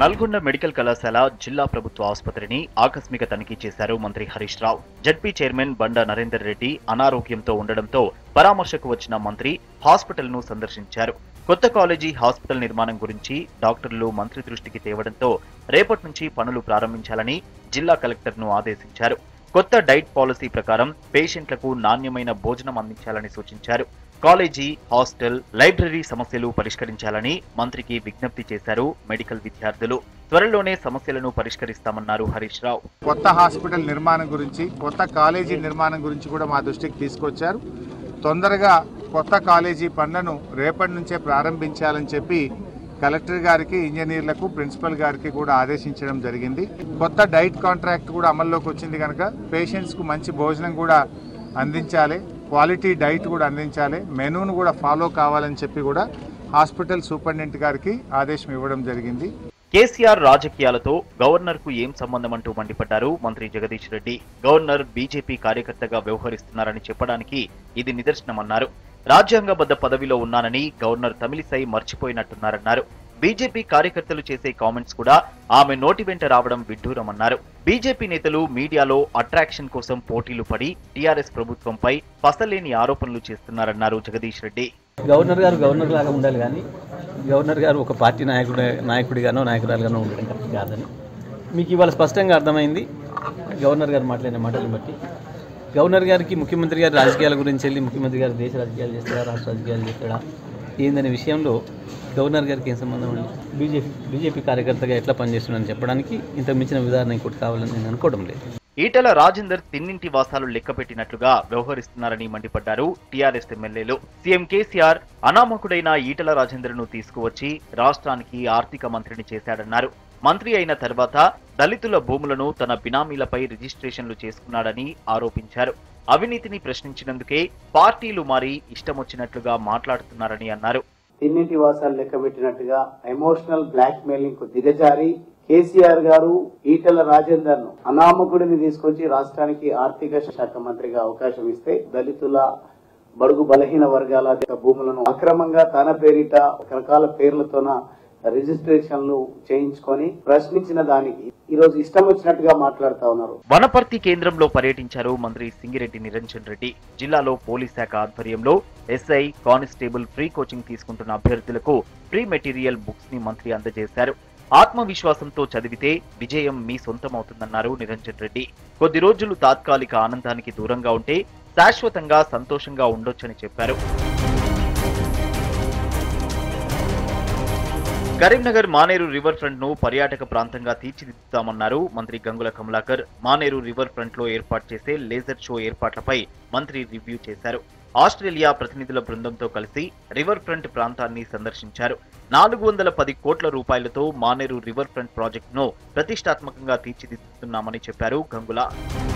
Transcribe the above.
Nalgonda medical కళాశాల జిల్లా ప్రభుత్వ ఆసుపత్రిని ఆకస్మిక తనిఖీ చేశారు మంత్రి హరీష్ రావు జడ్పీ చైర్మన్ బండ నరేందర్ రెడ్డి అనారోగ్యంతో ఉండడంతో పరామర్శకు వచ్చిన మంత్రి హాస్పిటల్ను సందర్శించారు కొత్త కాలేజీ హాస్పిటల్ నిర్మాణం గురించి డాక్టర్లు మంత్రి దృష్టికి తేవడంతో రేపటి నుంచి పనులు ప్రారంభించాలని జిల్లా కలెక్టర్ను ఆదేశించారు కొత్త డైట్ పాలసీ ప్రకారం పేషెంట్లకు నాణ్యమైన భోజనం అందించాలని సూచించారు కాలేజీ హాస్టల్ లైబ్రరీ సమస్యలు పరిష్కరించాలని మంత్రికి విజ్ఞప్తి చేశారు మెడికల్ విద్యార్థులు త్వరలోనే సమస్యలను పరిష్కరిస్తామన్నారు హరీష్ రావు కొత్త హాస్పిటల్ నిర్మాణం గురించి కొత్త కాలేజీ నిర్మాణం గురించి కూడా మా దృష్టికి తీసుకొచ్చారు తొందరగా కొత్త కాలేజీ పనులను రేపటి నుంచే ప్రారంభించాలని చెప్పి కలెక్టర్ గారికి ఇంజనీర్లకు ప్రిన్సిపల్ గారికి కూడా ఆదేశించడం జరిగింది కొత్త డైట్ కాంట్రాక్ట్ కూడా అమల్లోకి వచ్చింది కనుక పేషెంట్స్కు మంచి భోజనం కూడా అందించాలి క్వాలిటీ డైట్ కూడా అందించాలి మెనూను కూడా ఫాలో కావాలని చెప్పి కూడా హాస్పిటల్ సూపరింటెండెంట్ గారికి ఆదేశం ఇవ్వడం జరిగింది కేసీఆర్ రాజకీయాలతో గవర్నర్ కు ఏం సంబంధం అంటూ మండిపడ్డారు మంత్రి జగదీష్ రెడ్డి గవర్నర్ బీజేపీ కార్యకర్తగా వ్యవహరిస్తున్నారని చెప్పడానికి ఇది నిదర్శనమన్నారు రాజ్యాంగబద్ధ పదవిలో ఉన్నానని గవర్నర్ తమిళిసై మర్చిపోయినట్టున్నారన్నారు బీజేపీ కార్యకర్తలు చేసే కామెంట్స్ కూడా ఆమె నోటి వెంట రావడం విడ్డూరమన్నారు బీజేపీ నేతలు మీడియాలో అట్రాక్షన్ కోసం పోటీలు పడి టీఆర్ఎస్ ప్రభుత్వంపై పసలేని ఆరోపణలు చేస్తున్నారన్నారు జగదీష్ రెడ్డి గవర్నర్ గారు గవర్నర్ లాగా ఉండాలి కానీ గవర్నర్ గారు ఒక పార్టీ నాయకుడు నాయకుడిగానో నాయకురాలుగానో ఉండడం కరెక్ట్ కాదని మీకు ఇవాళ స్పష్టంగా అర్థమైంది గవర్నర్ గారు మాట్లాడిన మాటలను బట్టి గవర్నర్ గారికి ముఖ్యమంత్రి గారి రాజకీయాల గురించి వెళ్ళి ముఖ్యమంత్రి గారు దేశ రాజకీయాలు చేస్తాడా రాష్ట్ర రాజకీయాలు చేస్తాడా ఏందనే విషయంలో గవర్నర్ గారికి ఏం సంబంధం ఉంది బీజేపీ బీజేపీ కార్యకర్తగా ఎట్లా పనిచేస్తున్నాడని చెప్పడానికి ఇంతకు మించిన విధానం ఇంకోటి కావాలని నేను అనుకోవడం లేదు ఈటల రాజేందర్ తిన్నింటి వాసాలు లెక్కపెట్టినట్లుగా వ్యవహరిస్తున్నారని మండిపడ్డారు టీఆర్ఎస్ ఎమ్మెల్యేలు సీఎం కేసీఆర్ అనామకుడైన ఈటల రాజేందర్ ను తీసుకువచ్చి రాష్ట్రానికి ఆర్థిక మంత్రిని చేశాడన్నారు మంత్రి అయిన తర్వాత దళితుల భూములను తన బినామీలపై రిజిస్ట్రేషన్లు చేసుకున్నాడని ఆరోపించారు అవినీతిని ప్రశ్నించినందుకే పార్టీలు మారి ఇష్టమొచ్చినట్లుగా మాట్లాడుతున్నారని అన్నారు తిన్నింటి వాసాలు లెక్క పెట్టినట్టుగా ఎమోషనల్ బ్లాక్ మెయిలింగ్ కు దిగజారి కేసీఆర్ గారు ఈటెల రాజేందర్ ను అనామకుడిని తీసుకొచ్చి రాష్ట్రానికి ఆర్థిక శాఖ మంత్రిగా అవకాశం ఇస్తే దళితుల బడుగు బలహీన వర్గాల భూములను అక్రమంగా తన పేరిట రకరకాల పేర్లతోన రిజిస్ట్రేషన్లు చేయించుకొని ప్రశ్నించిన దానికి ఈ రోజు ఇష్టం వచ్చినట్టుగా మాట్లాడుతా ఉన్నారు వనపర్తి కేంద్రంలో పర్యటించారు మంత్రి సింగిరెడ్డి నిరంజన్ రెడ్డి జిల్లాలో పోలీస్ శాఖ ఆధ్వర్యంలో ఎస్ఐ కానిస్టేబుల్ ఫ్రీ కోచింగ్ తీసుకుంటున్న అభ్యర్థులకు ఫ్రీ మెటీరియల్ బుక్స్ ని మంత్రి అందజేశారు ఆత్మవిశ్వాసంతో చదివితే విజయం మీ సొంతమవుతుందన్నారు నిరంజన్ రెడ్డి కొద్ది రోజులు తాత్కాలిక ఆనందానికి దూరంగా ఉంటే శాశ్వతంగా సంతోషంగా ఉండొచ్చని చెప్పారు కరీంనగర్ మానేరు రివర్ ఫ్రంట్ ను పర్యాటక ప్రాంతంగా తీర్చిదిద్దుతామన్నారు మంత్రి గంగుల కమలాకర్ మానేరు రివర్ ఫ్రంట్ లో ఏర్పాటు చేసే లేజర్ షో ఏర్పాట్లపై మంత్రి రివ్యూ చేశారు ఆస్ట్రేలియా ప్రతినిధుల బృందంతో కలిసి రివర్ ఫ్రంట్ ప్రాంతాన్ని సందర్శించారు నాలుగు వందల పది కోట్ల రూపాయలతో మానేరు రివర్ ఫ్రంట్ ప్రాజెక్టును ప్రతిష్టాత్మకంగా తీర్చిదిద్దుతున్నామని చెప్పారు గంగుల